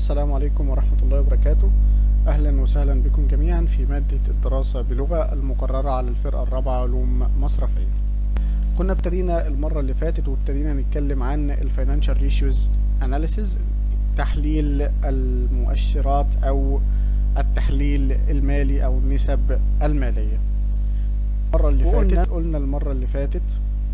السلام عليكم ورحمة الله وبركاته أهلا وسهلا بكم جميعا في مادة الدراسة بلغة المقررة على الفرقة الرابعة علوم مصرفية كنا ابتدينا المرة اللي فاتت وابتدينا نتكلم عن الفاينانشال ريشيوز اناليسيز تحليل المؤشرات أو التحليل المالي أو النسب المالية المرة اللي فاتت قلنا المرة اللي فاتت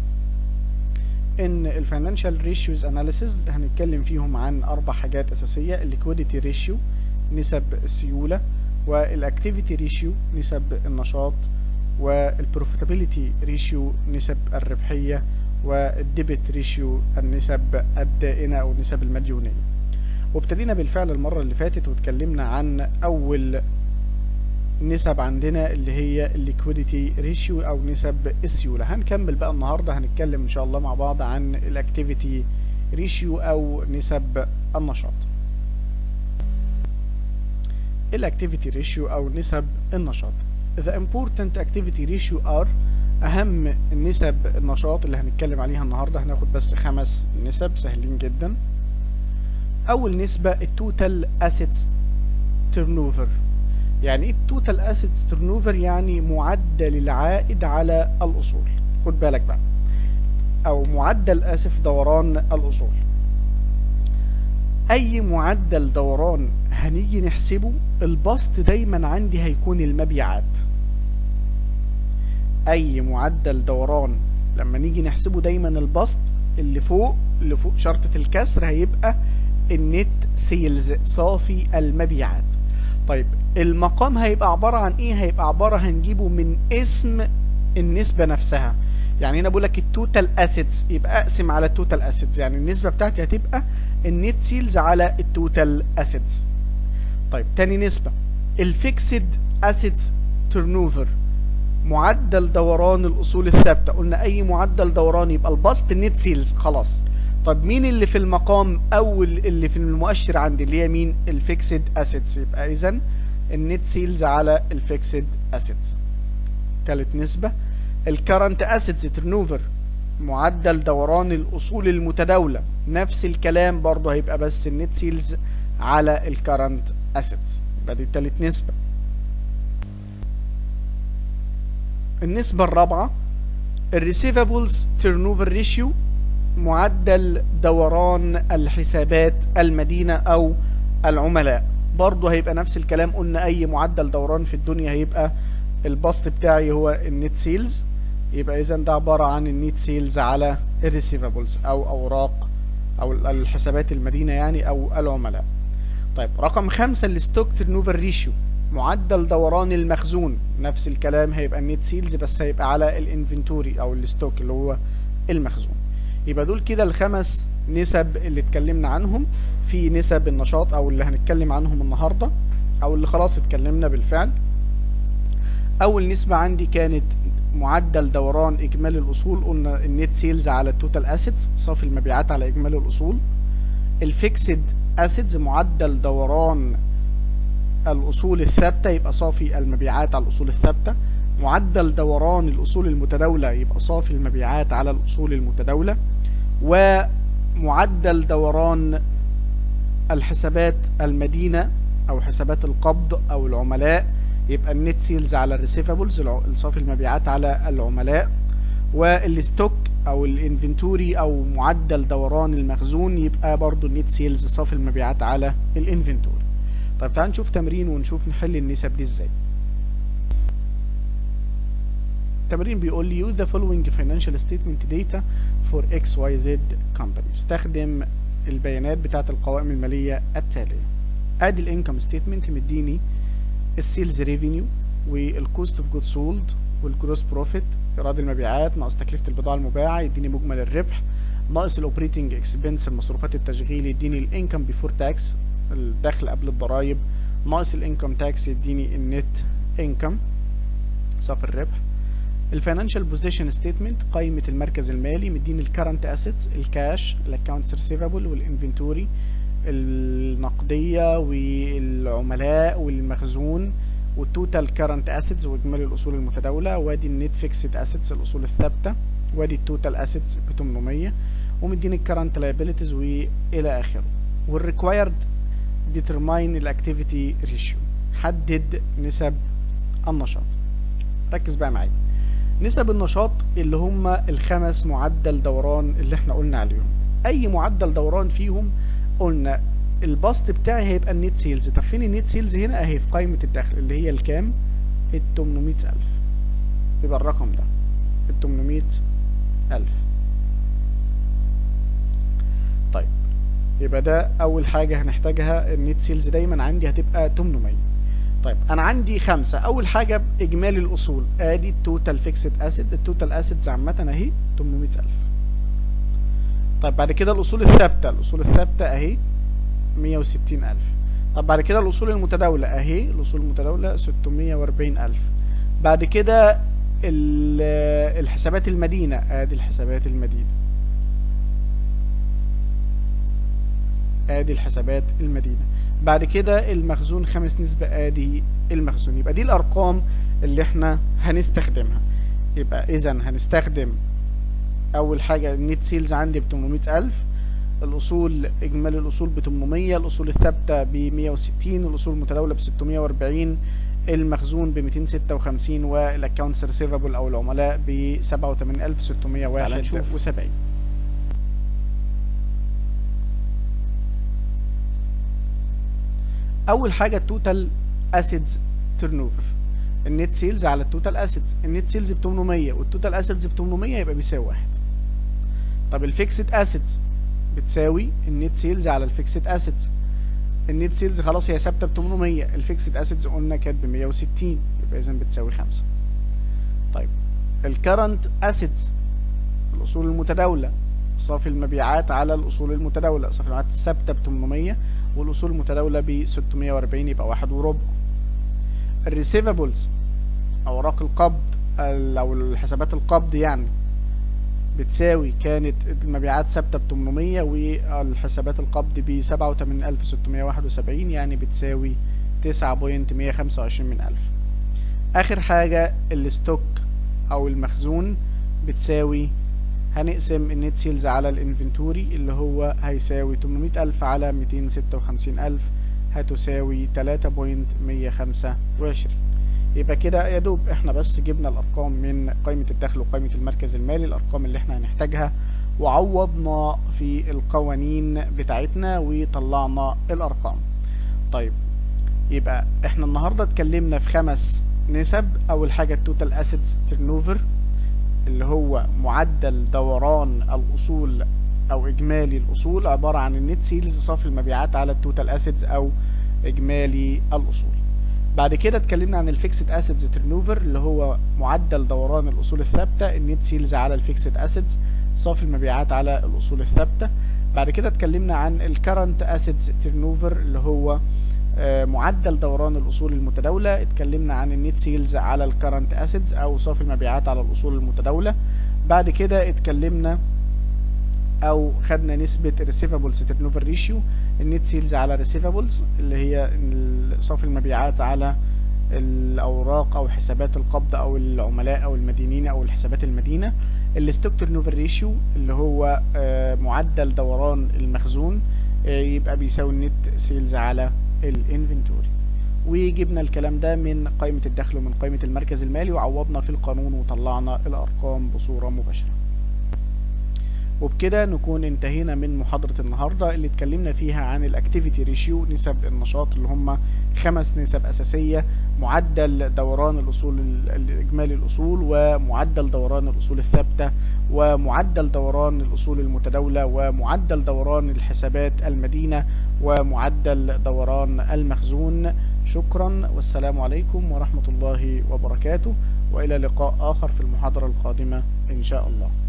ان الفاينانشال ريشيوز اناليسيز هنتكلم فيهم عن اربع حاجات اساسيه الليكويديتي ريشيو نسب السيوله والاكتيفيتي ريشيو نسب النشاط والبروفيتابيليتي ريشيو نسب الربحيه والديبت ريشيو النسب الدائنه او النسب المديونيه وابتدينا بالفعل المره اللي فاتت واتكلمنا عن اول نسب عندنا اللي هي الليكويديتي ريشيو او نسب السيوله هنكمل بقى النهارده هنتكلم ان شاء الله مع بعض عن الاكتيفيتي ريشيو او نسب النشاط الاكتيفيتي ريشيو او نسب النشاط the important activity ratio are اهم نسب النشاط اللي هنتكلم عليها النهارده هناخد بس خمس نسب سهلين جدا اول نسبه التوتال اسيتس تيرنوفر يعني ايه التوتال اسيتس ترنوفر يعني معدل العائد على الاصول خد بالك بقى او معدل اسف دوران الاصول اي معدل دوران هنيجي نحسبه البسط دايما عندي هيكون المبيعات اي معدل دوران لما نيجي نحسبه دايما البسط اللي فوق اللي فوق شرطة الكسر هيبقى النت سيلز صافي المبيعات طيب المقام هيبقى عبارة عن ايه هيبقى عبارة هنجيبه من اسم النسبة نفسها يعني هنا بقول لك التوتال اسيتس يبقى اقسم على التوتال اسيتس يعني النسبة بتاعتي هتبقى النت سيلز على التوتال اسيتس طيب تاني نسبة الفيكسد اسيتس ترنوفر معدل دوران الاصول الثابتة قلنا اي معدل دوران يبقى البسط النت سيلز خلاص طب مين اللي في المقام او اللي في المؤشر عندي اللي هي مين الفيكسد اسيتس يبقى اذا النت سيلز على الفيكسد اسيتس ثالث نسبة الكرنت اسيتس ترنوفر معدل دوران الاصول المتداولة نفس الكلام برضه هيبقى بس النت سيلز على الكرنت اسيتس يبقى دي ثالث نسبة النسبة الرابعة الريسيفابلز تيرنوفر ريشيو معدل دوران الحسابات المدينة أو العملاء برضه هيبقى نفس الكلام قلنا أي معدل دوران في الدنيا هيبقى البسط بتاعي هو النت سيلز يبقى إذا ده عبارة عن النت سيلز على الريسيفابلز أو أوراق أو الحسابات المدينة يعني أو العملاء طيب رقم خمسة الستوك ترنوفر ريشيو معدل دوران المخزون نفس الكلام هيبقى النت سيلز بس هيبقى على الانفنتوري أو الستوك اللي هو المخزون يبقى دول كده الخمس نسب اللي اتكلمنا عنهم في نسب النشاط او اللي هنتكلم عنهم النهارده او اللي خلاص اتكلمنا بالفعل اول نسبة عندي كانت معدل دوران اجمالي الاصول قلنا النت سيلز على التوتال اسيتس صافي المبيعات على اجمالي الاصول الفيكسد اسيتس معدل دوران الاصول الثابتة يبقى صافي المبيعات على الاصول الثابتة معدل دوران الأصول المتداولة يبقى صافي المبيعات على الأصول المتداولة ومعدل دوران الحسابات المدينة أو حسابات القبض أو العملاء يبقى النت سيلز على الريسيفابلز صافي المبيعات على العملاء والستوك أو الانفنتوري أو معدل دوران المخزون يبقى برضو النت سيلز صافي المبيعات على الانفنتوري طيب تعال نشوف تمرين ونشوف نحل النسب دي ازاي التمرين بيقول لي use the following financial statement data for XYZ company استخدم البيانات بتاعت القوائم المالية التالية ادي الانكم ستيتمنت مديني السيلز ريفينيو والكوست اوف جود سولد والجروس بروفيت ايراد المبيعات ناقص تكلفة البضاعة المباعة يديني مجمل الربح ناقص الاوبريتنج اكسبنس المصروفات التشغيل يديني الانكم بيفور تاكس الدخل قبل الضرايب ناقص الانكم تاكس يديني النت انكم صافي الربح الفاينانشال بوزيشن ستيتمنت قائمة المركز المالي مديني الكرنت اسيتس الكاش الاكونتس ريسيفابل والانفنتوري النقدية والعملاء والمخزون والتوتال كرنت اسيتس واجمالي الاصول المتداولة وادي النت فيكسد اسيتس الاصول الثابتة وادي التوتال اسيتس ب 800 ومديني الكرنت لايبيليتيز والى اخره والريكوايرد determine الاكتيفيتي ريشيو حدد نسب النشاط ركز بقى معايا نسب النشاط اللي هم الخمس معدل دوران اللي احنا قلنا عليهم اي معدل دوران فيهم قلنا البسط بتاعي هيبقى النت سيلز طب فين النت سيلز هنا اهي في قائمة الدخل اللي هي الكام ال 800 ألف يبقى الرقم ده ال 800 ألف طيب يبقى ده أول حاجة هنحتاجها النت سيلز دايما عندي هتبقى 800 طيب أنا عندي خمسة أول حاجة إجمالي الأصول آدي التوتال فيكسد أسيد التوتال أسيدز عامة أهي 800 ألف طيب بعد كده الأصول الثابتة الأصول الثابتة أهي 160 ألف طب بعد كده الأصول المتداولة أهي الأصول المتداولة 640 ألف بعد كده الحسابات المدينة ادي الحسابات المدينة ادي الحسابات المدينة بعد كده المخزون خمس نسبة ادي المخزون يبقى دي الارقام اللي احنا هنستخدمها يبقى اذا هنستخدم اول حاجة النت سيلز عندي ب 800 الف الاصول اجمالي الاصول ب 800 الاصول الثابتة ب 160 الاصول المتداولة ب 640 المخزون ب 256 والاكونتس ريسيفبل او العملاء ب 87671 اول حاجه التوتال اسيدز تيرن اوفر النت سيلز على التوتال اسيدز النت سيلز ب 800 والتوتال اسيدز ب 800 يبقى بيساوي واحد طب الفيكسد اسيدز بتساوي النت سيلز على الفيكسد اسيدز النت سيلز خلاص هي ثابته ب 800 الفيكسد اسيدز قلنا كانت ب 160 يبقى اذا بتساوي 5 طيب الكرنت اسيدز الاصول المتداوله صافي المبيعات على الاصول المتداوله صافي المبيعات الثابته ب 800 والاصول المتداوله ب 640 يبقى واحد وربع الريسيفبلز اوراق القبض او الحسابات القبض يعني بتساوي كانت المبيعات ثابته ب 800 والحسابات القبض ب 87671 يعني بتساوي 9.125 من ألف آخر حاجة الستوك أو المخزون بتساوي هنقسم النت سيلز على الانفنتوري اللي هو هيساوي 800 ألف على 256 ألف هتساوي 3.125 يبقى كده يا دوب احنا بس جبنا الارقام من قائمة الدخل وقائمة المركز المالي الارقام اللي احنا هنحتاجها وعوضنا في القوانين بتاعتنا وطلعنا الارقام طيب يبقى احنا النهارده اتكلمنا في خمس نسب اول حاجه التوتال اسيدز تيرنوفر اللي هو معدل دوران الاصول او اجمالي الاصول عباره عن النت سيلز صافي المبيعات على التوتال اسيدز او اجمالي الاصول بعد كده اتكلمنا عن الفيكسد اسيدز تيرنوفر اللي هو معدل دوران الاصول الثابته النت سيلز على الفيكسد اسيدز صافي المبيعات على الاصول الثابته بعد كده اتكلمنا عن الكرنت اسيدز تيرنوفر اللي هو معدل دوران الاصول المتداوله اتكلمنا عن النت سيلز على الكرنت اسيدز او صافي المبيعات على الاصول المتداوله بعد كده اتكلمنا او خدنا نسبه الريسيفبلز تيرنوفر ريشيو النت سيلز على ريسيفبلز اللي هي صافي المبيعات على الاوراق او حسابات القبض او العملاء او المدينين او الحسابات المدينه الستوك تيرنوفر ريشيو اللي هو معدل دوران المخزون يبقى بيساوي النت سيلز على الانفنتوري وجبنا الكلام ده من قائمة الدخل ومن قائمة المركز المالي وعوضنا في القانون وطلعنا الأرقام بصورة مباشرة وبكده نكون انتهينا من محاضرة النهاردة اللي اتكلمنا فيها عن الاكتيفيتي ريشيو نسب النشاط اللي هم خمس نسب أساسية معدل دوران الأصول الإجمالي الأصول ومعدل دوران الأصول الثابتة ومعدل دوران الأصول المتداولة ومعدل دوران الحسابات المدينة ومعدل دوران المخزون شكرا والسلام عليكم ورحمة الله وبركاته وإلى لقاء آخر في المحاضرة القادمة إن شاء الله